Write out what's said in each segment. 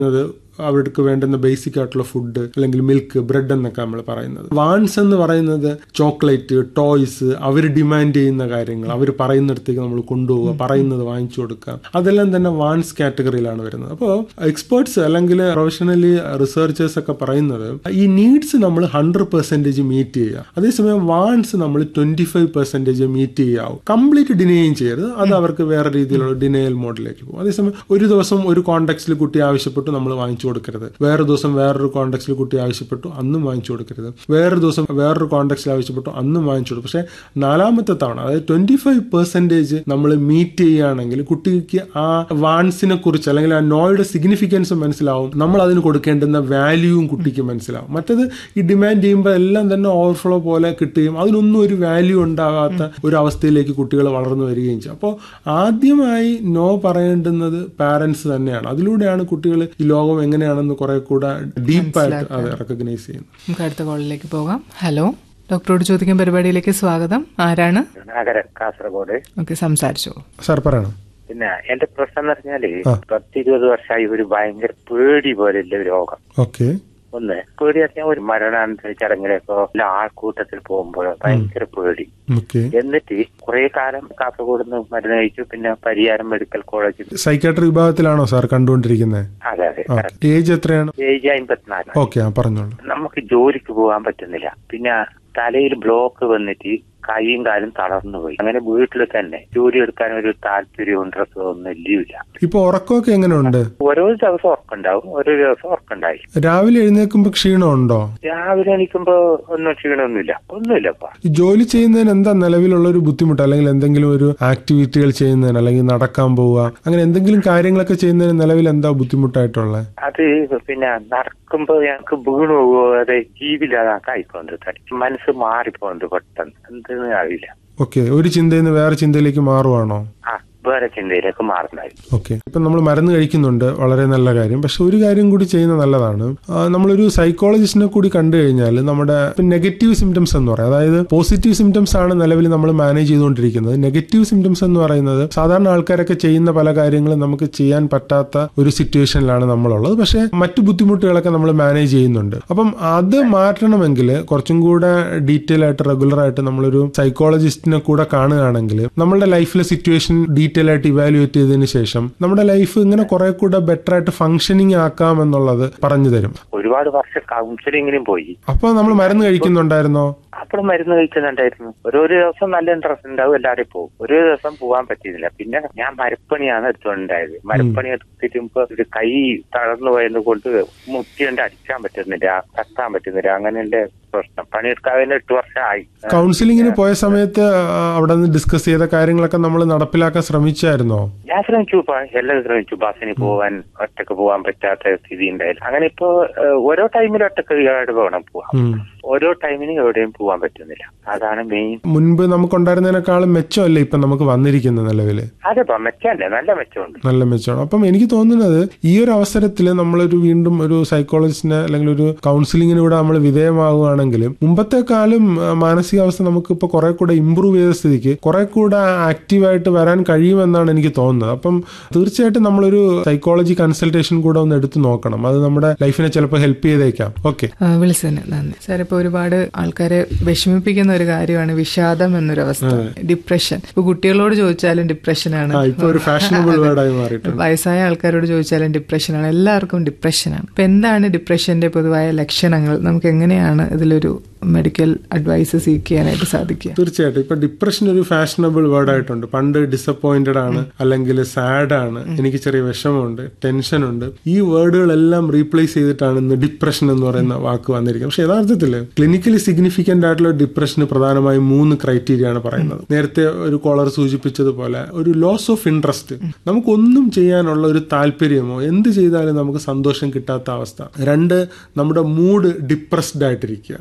അത് അവർക്ക് വേണ്ടുന്ന ബേസിക് ആയിട്ടുള്ള ഫുഡ് അല്ലെങ്കിൽ മിൽക്ക് ബ്രെഡ് എന്നൊക്കെ നമ്മൾ പറയുന്നത് വാൻസ് എന്ന് പറയുന്നത് ചോക്ലേറ്റ് ടോയ്സ് അവർ ഡിമാൻഡ് ചെയ്യുന്ന കാര്യങ്ങൾ അവർ പറയുന്നിടത്തേക്ക് നമ്മൾ കൊണ്ടുപോവുക പറയുന്നത് വാങ്ങിച്ചു കൊടുക്കുക അതെല്ലാം തന്നെ വാൻസ് കാറ്റഗറിയിലാണ് വരുന്നത് അപ്പോൾ എക്സ്പേർട്സ് അല്ലെങ്കിൽ പ്രൊഫഷണലി റിസർച്ചേഴ്സ് ഒക്കെ പറയുന്നത് ഈ നീഡ്സ് നമ്മൾ ഹൺഡ്രഡ് പെർസെൻറ്റേജ് മീറ്റ് ചെയ്യുക അതേസമയം വാൻസ് നമ്മൾ ട്വന്റി ഫൈവ് പെർസെൻറ്റേജ് മീറ്റ് ചെയ്യാവും കംപ്ലീറ്റ് ഡിനേയും ചെയ്യരുത് അത് അവർക്ക് വേറെ രീതിയിലുള്ള ഡിനയൽ മോഡിലേക്ക് പോകും അതേസമയം ഒരു ദിവസം ഒരു കോണ്ടെക്സ്റ്റിൽ കുട്ടി ആവശ്യപ്പെട്ടു നമ്മൾ വാങ്ങിച്ചു കൊടുക്കരുത് വേറൊരു ദിവസം വേറൊരു കോണ്ടെക്സ്റ്റിൽ കുട്ടി ആവശ്യപ്പെട്ടു അന്നും വാങ്ങിച്ചു കൊടുക്കരുത് വേറൊരു ദിവസം വേറൊരു കോണ്ടെക്സ്റ്റിൽ ആവശ്യപ്പെട്ടു അന്നും വാങ്ങിച്ചു കൊടുക്കും പക്ഷേ നാലാമത്തെ തവണ അതായത് ട്വന്റി ഫൈവ് പെർസെൻറ്റേജ് നമ്മൾ മീറ്റ് ചെയ്യുകയാണെങ്കിൽ കുട്ടിക്ക് ആ വാൻസിനെ കുറിച്ച് അല്ലെങ്കിൽ ആ നോയുടെ സിഗ്നിഫിക്കൻസ് മനസ്സിലാവും നമ്മൾ അതിന് കൊടുക്കേണ്ടുന്ന വാല്യൂവും കുട്ടിക്ക് മനസ്സിലാവും മറ്റത് ഈ ഡിമാൻഡ് ചെയ്യുമ്പോൾ എല്ലാം തന്നെ ഓവർഫ്ലോ പോലെ കിട്ടുകയും അതിനൊന്നും ഒരു വാല്യൂ ഉണ്ടാകാത്ത ഒരു അവസ്ഥയിലേക്ക് കുട്ടികൾ വളർന്നു വരികയും ചെയ്യും അപ്പോൾ ആദ്യമായി നോ പറയേണ്ടുന്നത് പാരന്റ്സ് തന്നെയാണ് അതിലൂടെയാണ് കുട്ടികൾ ഈ ലോകം എങ്ങനെയാണെന്ന് കുറെ കൂടെ ഡീപ്പായിട്ട് അത് റെക്കഗ്നൈസ് ചെയ്യുന്നത് നമുക്ക് അടുത്ത കോളിലേക്ക് പോകാം ഹലോ ഡോക്ടറോട് ചോദിക്കാൻ പരിപാടിയിലേക്ക് സ്വാഗതം ആരാണ് നഗരം കാസർഗോഡ് ഓക്കെ സംസാരിച്ചോ സാർ പറയണം പിന്നെ എന്റെ പ്രശ്നം എന്ന് പറഞ്ഞാല് പത്തിരുപത് വർഷമായി ഒരു ഭയങ്കര പേടി പോലെയുള്ള ഒരു രോഗം ഓക്കെ ഒന്ന് പേടി പറഞ്ഞാൽ ഒരു മരണാനന്തര ചടങ്ങിലേക്കോ അല്ല ആൾക്കൂട്ടത്തിൽ പോകുമ്പോഴോ ഭയങ്കര പേടി ഓക്കെ എന്നിട്ട് കുറെ കാലം കാസർഗോഡ് നിന്ന് മരുന്ന് കഴിച്ചു പിന്നെ പരിയാരം മെഡിക്കൽ കോളേജിൽ സൈക്കാട്രി വിഭാഗത്തിലാണോ സാർ കണ്ടുകൊണ്ടിരിക്കുന്നത് അതെ അതെ ഏജ് എത്രയാണ് ഏജ് അമ്പത്തിനാല് ഓക്കെ ആ പറഞ്ഞോളൂ നമുക്ക് ജോലിക്ക് പോകാൻ പറ്റുന്നില്ല പിന്നെ തലയിൽ ബ്ലോക്ക് വന്നിട്ട് കൈയും കാലും തളർന്നു പോയി അങ്ങനെ വീട്ടിൽ തന്നെ ജോലി എടുക്കാൻ ഒരു താല്പര്യവും ഡ്രസ്സോ ഒന്നും ഇല്ല ഇപ്പൊ ഉറക്കമൊക്കെ എങ്ങനെയുണ്ട് ഓരോ ദിവസം ഉറക്കുണ്ടാവും ഓരോ ദിവസം ഉറക്കുണ്ടായി രാവിലെ എഴുന്നേൽക്കുമ്പോ ക്ഷീണമുണ്ടോ രാവിലെ എണീക്കുമ്പോ ഒന്നും ക്ഷീണമൊന്നുമില്ല ഒന്നുമില്ലപ്പാ ഈ ജോലി ചെയ്യുന്നതിന് എന്താ നിലവിലുള്ള ഒരു ബുദ്ധിമുട്ട് അല്ലെങ്കിൽ എന്തെങ്കിലും ഒരു ആക്ടിവിറ്റികൾ ചെയ്യുന്നതിന് അല്ലെങ്കിൽ നടക്കാൻ പോവുക അങ്ങനെ എന്തെങ്കിലും കാര്യങ്ങളൊക്കെ ചെയ്യുന്നതിന് നിലവിൽ എന്താ ബുദ്ധിമുട്ടായിട്ടുള്ളത് അത് പിന്നെ നടക്കുമ്പോ ഞങ്ങൾക്ക് വീണു പോവോ അതെ ജീവില്ലാതാക്കാൻ ആയിക്കൊണ്ട് തടി മനസ്സ് മാറിപ്പോണ്ട് പെട്ടെന്ന് എന്തെന്ന് അറിയില്ല ഓക്കെ ഒരു ചിന്തയിൽ നിന്ന് വേറെ ചിന്തയിലേക്ക് മാറുവാണോ ആ വേറെ ചിന്തയിലേക്ക് മാറുന്നായി ഓക്കെ ഇപ്പൊ നമ്മൾ മരുന്ന് കഴിക്കുന്നുണ്ട് വളരെ നല്ല കാര്യം പക്ഷെ ഒരു കാര്യം കൂടി ചെയ്യുന്നത് നല്ലതാണ് ആ, നമ്മളൊരു സൈക്കോളജിസ്റ്റിനെ കൂടി കണ്ടു കഴിഞ്ഞാൽ നമ്മുടെ നെഗറ്റീവ് സിംറ്റംസ് എന്ന് പറയും അതായത് പോസിറ്റീവ് സിംറ്റംസ് ആണ് നിലവിൽ നമ്മൾ മാനേജ് ചെയ്തുകൊണ്ടിരിക്കുന്നത് നെഗറ്റീവ് സിംറ്റംസ് എന്ന് പറയുന്നത് സാധാരണ ആൾക്കാരൊക്കെ ചെയ്യുന്ന പല കാര്യങ്ങളും നമുക്ക് ചെയ്യാൻ പറ്റാത്ത ഒരു സിറ്റുവേഷനിലാണ് നമ്മളുള്ളത് പക്ഷെ മറ്റു ബുദ്ധിമുട്ടുകളൊക്കെ നമ്മൾ മാനേജ് ചെയ്യുന്നുണ്ട് അപ്പം അത് മാറ്റണമെങ്കിൽ കുറച്ചും കൂടെ ഡീറ്റെയിൽ ആയിട്ട് റെഗുലർ ആയിട്ട് നമ്മളൊരു സൈക്കോളജിസ്റ്റിനെ കൂടെ കാണുകയാണെങ്കിൽ നമ്മളുടെ ലൈഫിലെ സിറ്റുവേഷൻ ഡീറ്റെയിൽ ആയിട്ട് ഇവാലുവേറ്റ് ചെയ്തതിന് ശേഷം നമ്മുടെ ലൈഫ് ഇങ്ങനെ കുറെ കൂടെ ബെറ്റർ ആയിട്ട് ഫങ്ഷനിങ് ആക്കാം എന്നുള്ളത് പറഞ്ഞു തരും ഒരുപാട് വർഷം കൗൺസിലിങ്ങിനും പോയി അപ്പൊ നമ്മൾ മരുന്ന് കഴിക്കുന്നുണ്ടായിരുന്നോ അപ്പോൾ മരുന്ന് കഴിക്കുന്നുണ്ടായിരുന്നു ഓരോ ദിവസം നല്ല ഇൻട്രസ്റ്റ് ഉണ്ടാവും എല്ലാവരും പോകും ഒരു ദിവസം പോകാൻ പറ്റിയില്ല പിന്നെ ഞാൻ മരപ്പണിയാണ് എടുത്തുകൊണ്ടായത് മരപ്പണി എടുത്തിട്ടുമ്പോ ഒരു കൈ തളർന്നു പോയത് കൊണ്ട് മുട്ടിയുണ്ട് അടിക്കാൻ പറ്റുന്നില്ല തട്ടാൻ പറ്റുന്നില്ല അങ്ങനെ എന്റെ പ്രശ്നം പണിയെടുക്കാതെ എട്ട് വർഷമായി കൗൺസിലിങ്ങിന് പോയ സമയത്ത് ആ, അവിടെ നിന്ന് ഡിസ്കസ് ചെയ്ത കാര്യങ്ങളൊക്കെ നമ്മൾ നടപ്പിലാക്കാൻ ശ്രമിച്ചായിരുന്നോ ഞാൻ ശ്രമിച്ചു ഇപ്പൊ എല്ലാം ശ്രമിച്ചു ബസ്സിന് പോവാൻ ഒറ്റക്ക് പോവാൻ പറ്റാത്ത സ്ഥിതി ഉണ്ടായില്ല അങ്ങനെ ഇപ്പോ ഏഹ്, ഓരോ ടൈമിലും ഒറ്റക്ക് എവിടെ വേണം പോവാം ഉം. ഓരോ ടൈമിനും എവിടെയും പോവാൻ പറ്റുന്നില്ല അതാണ് മെയിൻ മുൻപ് നമുക്കുണ്ടായിരുന്നതിനേക്കാളും മെച്ചമല്ലേ ഇപ്പൊ നമുക്ക് വന്നിരിക്കുന്ന നിലവില് അതെപ്പോ മെച്ചല്ലേ നല്ല മെച്ചമുണ്ട് നല്ല മെച്ചമാണ് അപ്പം എനിക്ക് തോന്നുന്നത് ഈ ഒരു അവസരത്തിൽ നമ്മളൊരു വീണ്ടും ഒരു സൈക്കോളജിസ്റ്റിനെ അല്ലെങ്കിൽ ഒരു കൗൺസിലിങ്ങിന് കൂടെ നമ്മൾ വിധേയമാവുകയാണെങ്കിൽ മുമ്പത്തെക്കാളും ആ, മാനസികാവസ്ഥ നമുക്ക് ഇപ്പൊ കുറെ കൂടെ ഇമ്പ്രൂവ് ചെയ്ത സ്ഥിതിക്ക് കുറെ കൂടെ ആക്റ്റീവായിട്ട് വരാൻ കഴിയുമെന്നാണ് എനിക്ക് തോന്നുന്നത് അപ്പം തീർച്ചയായിട്ടും നമ്മളൊരു സൈക്കോളജി കൺസൾട്ടേഷൻ കൂടെ ഒന്ന് എടുത്തു നോക്കണം അത് നമ്മുടെ ലൈഫിനെ ചിലപ്പോൾ ഹെൽപ്പ് ചെയ്തേക്കാം ഓക്കെ ആ, വിളിച്ചതിന് നന്ദി സാർ ഇപ്പൊ ഒരുപാട് ആൾക്കാരെ വിഷമിപ്പിക്കുന്ന ഒരു കാര്യമാണ് വിഷാദം എന്നൊരവസ്ഥ ഡിപ്രഷൻ ഇപ്പൊ കുട്ടികളോട് ചോദിച്ചാലും ഡിപ്രഷനാണ് ഇപ്പൊ ഒരു ഫാഷനബിൾ വേർഡായി മാറിയിട്ടുണ്ട് വയസ്സായ ആൾക്കാരോട് ചോദിച്ചാലും ഡിപ്രഷനാണ് എല്ലാവർക്കും ഡിപ്രഷനാണ് അപ്പൊ എന്താണ് ഡിപ്രഷന്റെ പൊതുവായ ലക്ഷണങ്ങൾ നമുക്ക് എങ്ങനെയാണ് ഇതിലൊരു മെഡിക്കൽ അഡ്വൈസ് സീക്ക് ചെയ്യാനായിട്ട് സാധിക്കുക തീർച്ചയായിട്ടും ഇപ്പൊ ഡിപ്രഷൻ ഒരു ഫാഷനബിൾ വേർഡ് ആയിട്ടുണ്ട് പണ്ട് ഡിസപ്പോയിന്റഡ് ആണ് അല്ലെങ്കിൽ സാഡ് ആണ് എനിക്ക് ചെറിയ വിഷമമുണ്ട് ടെൻഷൻ ഉണ്ട് ഈ വേർഡുകളെല്ലാം റീപ്ലേസ് ചെയ്തിട്ടാണ് ഇന്ന് ഡിപ്രഷൻ എന്ന് പറയുന്ന വാക്ക് വന്നിരിക്കുന്നത് പക്ഷെ യഥാർത്ഥത്തിൽ ക്ലിനിക്കലി സിഗ്നിഫിക്കന്റ് ആയിട്ടുള്ള ഡിപ്രഷന് പ്രധാനമായും മൂന്ന് ക്രൈറ്റീരിയ ആണ് പറയുന്നത് നേരത്തെ ഒരു കോളർ സൂചിപ്പിച്ചതുപോലെ ഒരു ലോസ് ഓഫ് ഇൻട്രസ്റ്റ് നമുക്കൊന്നും ചെയ്യാനുള്ള ഒരു താല്പര്യമോ എന്ത് ചെയ്താലും നമുക്ക് സന്തോഷം കിട്ടാത്ത അവസ്ഥ രണ്ട് നമ്മുടെ മൂഡ് ഡിപ്രസ്ഡ് ആയിട്ടിരിക്കുക മൂന്ന്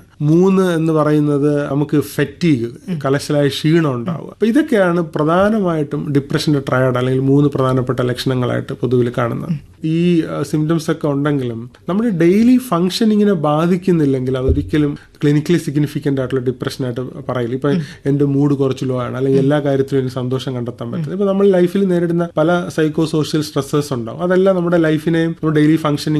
മൂന്ന് എന്ന് പറയുന്നത് നമുക്ക് ഫെറ്റീഗ് കലശലായ ക്ഷീണം ഉണ്ടാവുക അപ്പൊ ഇതൊക്കെയാണ് പ്രധാനമായിട്ടും ഡിപ്രഷന്റെ ട്രയഡ് അല്ലെങ്കിൽ മൂന്ന് പ്രധാനപ്പെട്ട ലക്ഷണങ്ങളായിട്ട് പൊതുവിൽ കാണുന്നത് ഈ സിംറ്റംസ് ഒക്കെ ഉണ്ടെങ്കിലും നമ്മുടെ ഡെയിലി ഫങ്ഷനിങ്ങിനെ ബാധിക്കുന്നില്ലെങ്കിൽ അതൊരിക്കലും ക്ലിനിക്കലി സിഗ്നിഫിക്കന്റ് ആയിട്ടുള്ള ഡിപ്രഷനായിട്ട് പറയില്ല ഇപ്പൊ എന്റെ മൂഡ് കുറച്ച് ലോ ആണ് അല്ലെങ്കിൽ എല്ലാ കാര്യത്തിലും എനിക്ക് സന്തോഷം കണ്ടെത്താൻ പറ്റുന്നത് ഇപ്പൊ നമ്മൾ ലൈഫിൽ നേരിടുന്ന പല സൈക്കോ സോഷ്യൽ സ്ട്രെസ്സേഴ്സ് ഉണ്ടാവും അതെല്ലാം നമ്മുടെ ലൈഫിനെയും നമ്മുടെ ഡെയിലി ഫങ്ഷനിങ്